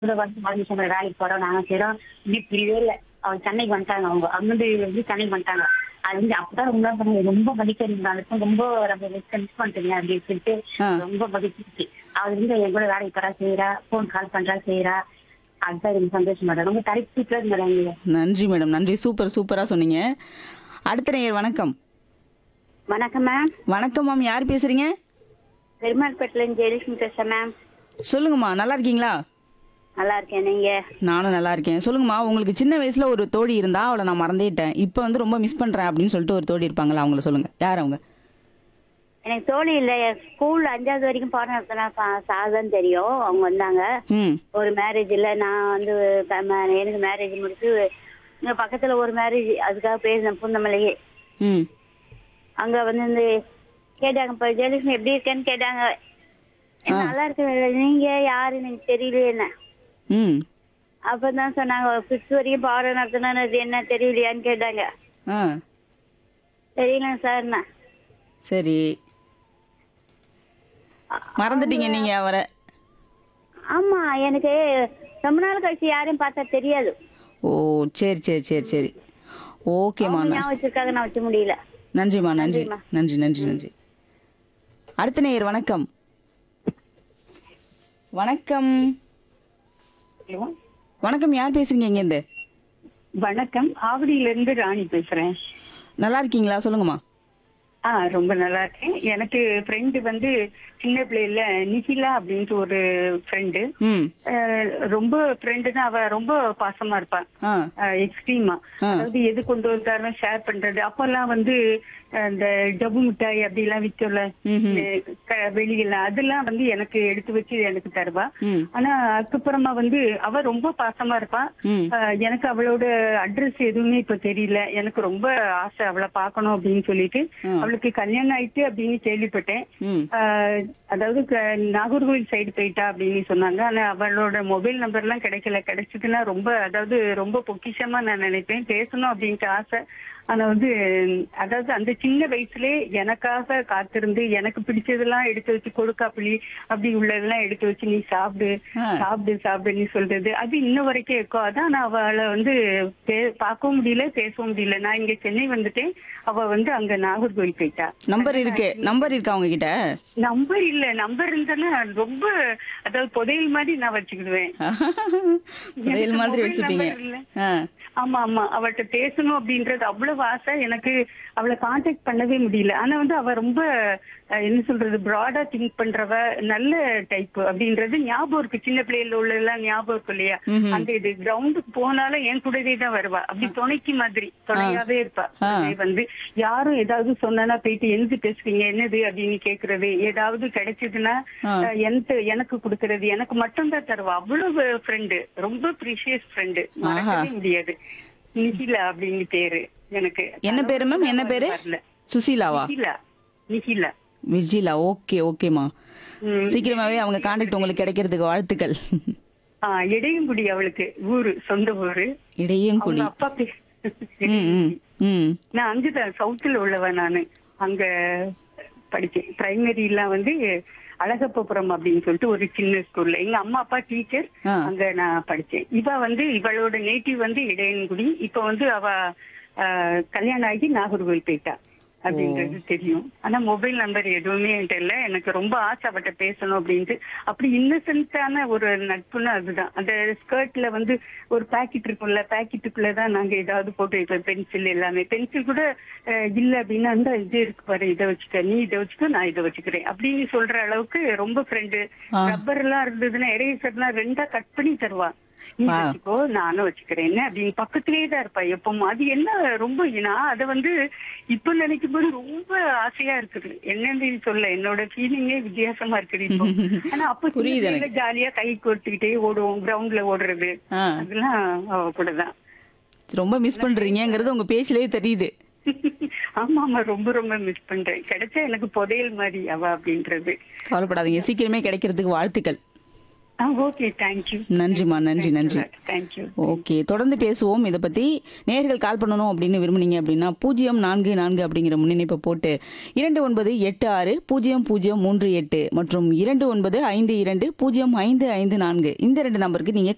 இந்த வருஷம் மாதிரி சொன்ன வேலைக்கு போறோம் நாங்க செய்யறோம் இப்படி புரியவே இல்லை அவங்க சென்னைக்கு வந்துட்டாங்க அவங்க அங்கிருந்து வந்து சென்னைக்கு வந்துட்டாங்க அது வந்து அப்பதான் ரொம்ப பண்ணி ரொம்ப மதிக்கிறாங்க ரொம்ப நம்ம மிஸ் பண்ணிட்டீங்க அப்படின்னு சொல்லிட்டு ஆ. ரொம்ப மதிச்சிருச்சு அவள் வந்து என் கூட வேலைக்கு போறா செய்யறா போன் கால் பண்றா செய்யறா அதுதான் எனக்கு சந்தோஷம் மேடம் ரொம்ப தரிசிட்டு மேடம் நீங்க நன்றி மேடம் நன்றி சூப்பர் சூப்பரா சொன்னீங்க அடுத்த நேயர் வணக்கம் வணக்கம் மேம் வணக்கம் மேம் யார் பேசுறீங்க பெருமாள்பேட்டில இருந்து ஜெயலட்சுமி பேசுறேன் மேம் சொல்லுங்கம்மா நல்லா இருக்கீங்களா நல்லா இருக்கேன் நீங்க நானும் நல்லா இருக்கேன் சொல்லுங்கம்மா உங்களுக்கு சின்ன வயசுல ஒரு தோழி இருந்தா அவளை நான் மறந்துட்டேன் இப்போ வந்து ரொம்ப மிஸ் பண்றேன் அப்படின்னு சொல்லிட்டு ஒரு தோழி இருப்பாங்களா அவங்கள சொல்லுங்க யார் அவங்க எனக்கு தோழி இல்ல ஸ்கூல் அஞ்சாவது வரைக்கும் பாடம் நடத்தினா சாதான் தெரியும் அவங்க வந்தாங்க ம் ஒரு மேரேஜ்ல நான் வந்து க- ம- எனக்கு மேரேஜ் முடிச்சு இங்க பக்கத்துல ஒரு மேரேஜ் அதுக்காக பேசினேன் புந்தமலையே ம் அங்க வந்து இந்த கேட்டாங்க இப்ப ஜெயலட்சுமி எப்படி இருக்கேன்னு கேட்டாங்க "நான் நல்லா இருக்கேன் நீங்க யாரு எனக்கு தெரியலையே என்ன ம் அப்பதான் சொன்னாங்க ஃபிஃப்த் வரைக்கும் பாடம் நடத்தினது அது என்ன தெரியலையான்னு கேட்டாங்க ஆ தெரியல சார் சரி மறந்துட்டீங்க நீங்க அவரை ஆமா எனக்கு ரொம்ப நாள் கழிச்சு யாரையும் பார்த்தா தெரியாது ஓ சரி சரி சரி சரி ஓகேம்மா அவங்க ஞாபகம் வச்சிருக்காங்க நான் வச்ச முடியல நன்றிம்மா நன்றி நன்றி நன்றி நன்றி அடுத்த நேயர் வணக்கம் வணக்கம் வணக்கம் யார் பேசுறீங்க இங்கேருந்து வணக்கம் ஆவடியில இருந்து ராணி பேசுறேன் நல்லா இருக்கீங்களா சொல்லுங்கம்மா ஆ ரொம்ப நல்லா இருக்கேன் எனக்கு ஃப்ரெண்டு வந்து சின்ன பிள்ளைல நிகிலா அப்படின்ட்டு ஒரு ஃப்ரெண்டு ம் ரொம்ப ஃப்ரெண்டு தான் அவ ரொம்ப பாசமா இருப்பா ஆ எக்ஸ்ட்ரீமா ஆ. அதாவது எது கொண்டு வந்தாலும் ஷேர் பண்றது அப்பெல்லாம் வந்து அஹ், இந்த டபு மிட்டாய் அப்படி எல்லாம் விற்கல ம்ஹும். வெளியில அதெல்லாம் வந்து எனக்கு எடுத்து வச்சு எனக்கு தருவா ம் ஆனா அதுக்கப்புறமா வந்து அவ ரொம்ப பாசமா இருப்பா ம் ஆஹ் எனக்கு அவளோட அட்ரஸ் எதுவுமே இப்ப தெரியல எனக்கு ரொம்ப ஆசை அவளை பார்க்கணும் அப்படின்னு சொல்லிட்டு ஆ. அவளுக்கு கல்யாணம் ஆயிட்டு அப்படின்னு கேள்விப்பட்டேன் ம் ஆஹ் அதாவது க- நாகர்கோவில் சைடு போயிட்டா அப்படின்னு சொன்னாங்க ஆனா அவளோட மொபைல் நம்பர் எல்லாம் கிடைக்கல கிடைச்சதுன்னா ரொம்ப அதாவது ரொம்ப பொக்கிஷமா நான் நினைப்பேன் பேசணும் அப்படின்ட்டு ஆசை ஆனா வந்து அதாவது அந்த சின்ன வயசுலே எனக்காக காத்திருந்து எனக்கு பிடிச்சதெல்லாம் எடுத்து வச்சு கொடுக்காப்புளி அப்படி உள்ளதெல்லாம் எடுத்து வச்சு நீ சாப்பிடு ஆ. சாப்பிடு சாப்பிடு நீ சொல்றது அது இன்ன வரைக்கும் இருக்கோ அதான் நான் அவளை வந்து பே- பார்க்கவும் முடியல பேசவும் முடியல நான் இங்க சென்னை வந்துட்டேன் அவ வந்து அங்க நாகர்கோவில் போயிட்டா நம்பர் இருக்கு நம்பர் இருக்கா அவங்க கிட்ட நம்பர் இல்ல நம்பர் இருந்தானா ரொம்ப அதாவது புதையல் மாதிரி நான் வச்சுக்கிடுவேன் புதையல் மாதிரி mobile வச்சுப்பீங்க number இல்ல. ஆ ஆமா ஆமா அவள்கிட்ட பேசணும் அப்படின்றது அவ்வளவு ஆசை எனக்கு அவளை காண்டாக்ட் பண்ணவே முடியல ஆனா வந்து அவ ரொம்ப அஹ், என்ன சொல்றது ப்ராடா திங்க் பண்றவ நல்ல டைப் அப்படின்றது ஞாபகம் இருக்கு சின்ன பிள்ளைல உள்ளதெல்லாம் ஞாபகம் இருக்கு இல்லையா ம்ஹும். அந்த இது கிரவுண்டுக்கு போனாலும் என் கூடவே தான் வருவா அப்படி துணைக்கு மாதிரி துணையாவே இருப்பா ஆ. துணை வந்து யாரும் ஏதாவது சொன்னா போயிட்டு எழுந்து பேசுவீங்க என்னது அப்படின்னு கேக்குறது ஏதாவது கிடைச்சதுன்னா ஆ. அஹ், எனக்கு எனக்கு கொடுக்கறது எனக்கு மட்டும் தான் தருவா அவ்வளவு ஃப்ரெண்டு ரொம்ப ப்ரீஷியஸ் ஃப்ரெண்டு மறக்கவே முடியாது நிகிலா அப்படின்னு பேரு எனக்கு என்ன பேரு மேம் என்ன பேரு வரல. சுசீலாவா நிகிலா நிகிலா விஜிலா ஓகே ஓகேம்மா ம். சீக்கிரமாவே அவங்க கான்டாக்ட் உங்களுக்கு கிடைக்கிறதுக்கு வாழ்த்துக்கள் ஆ, இடையங்குடி அவளுக்கு ஊரு சொந்த ஊரு இடையும் குடி அவங்க அப்பா பேர் ம் ம் ம் நான் அங்கதான் சவுத்துல உள்ளவன் நானு அங்க படிச்சேன் பிரைமரி எல்லாம் வந்து அழகப்பபுரம் அப்படின்னு சொல்லிட்டு ஒரு சின்ன ஸ்கூல்ல எங்க அம்மா அப்பா டீச்சர் ஆ. அங்க நான் படிச்சேன் இவ வந்து இவளோட நேட்டிவ் வந்து இடையன்குடி இப்ப வந்து அவ ஆ, கல்யாணம் ஆகி நாகர்கோவில் போயிட்டா அப்படின்றது தெரியும் ஆனா மொபைல் நம்பர் எதுவுமே என்கிட்ட இல்ல எனக்கு ரொம்ப ஆசை அவட்ட பேசணும் அப்படின்ட்டு அப்படி இன்னசென்ட்டான ஒரு நட்புன்னு அதுதான் அந்த ஸ்கர்ட்ல வந்து ஒரு பாக்கெட் இருக்கும்ல பாக்கெட்டுக்குள்ளதான் நாங்க ஏதாவது போட்டு வைப்போம் பென்சில் எல்லாமே பென்சில் கூட அஹ், இல்ல அப்படின்னா இந்த இது இருக்கு பாரு இதை வச்சுக்க நீ இதை வச்சுக்க நான் இதை வச்சுக்கிறேன் அப்படின்னு சொல்ற அளவுக்கு ரொம்ப ஃப்ரெண்டு ஆ. ரப்பர் எல்லாம் இருந்ததுன்னா எரேசர்லாம் ரெண்டா கட் பண்ணி தருவா நீ ஆ. வச்சுக்கோ நானும் வச்சுக்கிறேன் என்ன அப்படின்னு பக்கத்திலேயே தான் இருப்பா எப்பவும் அது என்ன ரொம்ப நான் அதை வந்து இப்ப நினைக்கும் போது ரொம்ப ஆசையா இருக்குது என்னன்னு சொல்ல என்னோட ஃபீலிங்கே வித்தியாசமா இருக்குது இப்போ ஆனா அப்ப புரியுது புரியுது ஜாலியா கை கோர்த்துக்கிட்டே ஓடுவோம் கிரவுண்ட்ல ஓடுறது ஆ அதெல்லாம் அவ கூட தான் ரொம்ப மிஸ் பண்றீங்கங்கிறது உங்க பேச்சிலேயே தெரியுது ஆமா ஆமா ரொம்ப ரொம்ப மிஸ் பண்றேன் கிடைச்சா எனக்கு புதையல் மாதிரி அவ அப்படின்றது கவலைப்படாதீங்க சீக்கிரமே கிடைக்கிறதுக்கு வாழ்த்துக்கள் ஓகே தேங்க்யூ நன்றிம்மா நன்றி நன்றி தேங்க்யூ ஓகே தொடர்ந்து பேசுவோம் இதை பத்தி நேர்கள் கால் பண்ணணும் அப்படின்னு விரும்புனீங்க அப்படின்னா பூஜ்ஜியம் நான்கு நான்கு அப்படிங்கிற முன்னிணைப்பை போட்டு இரண்டு ஒன்பது எட்டு ஆறு பூஜ்ஜியம் பூஜ்ஜியம் மூன்று எட்டு மற்றும் இரண்டு ஒன்பது ஐந்து இரண்டு பூஜ்ஜியம் ஐந்து ஐந்து நான்கு இந்த ரெண்டு நம்பருக்கு நீங்க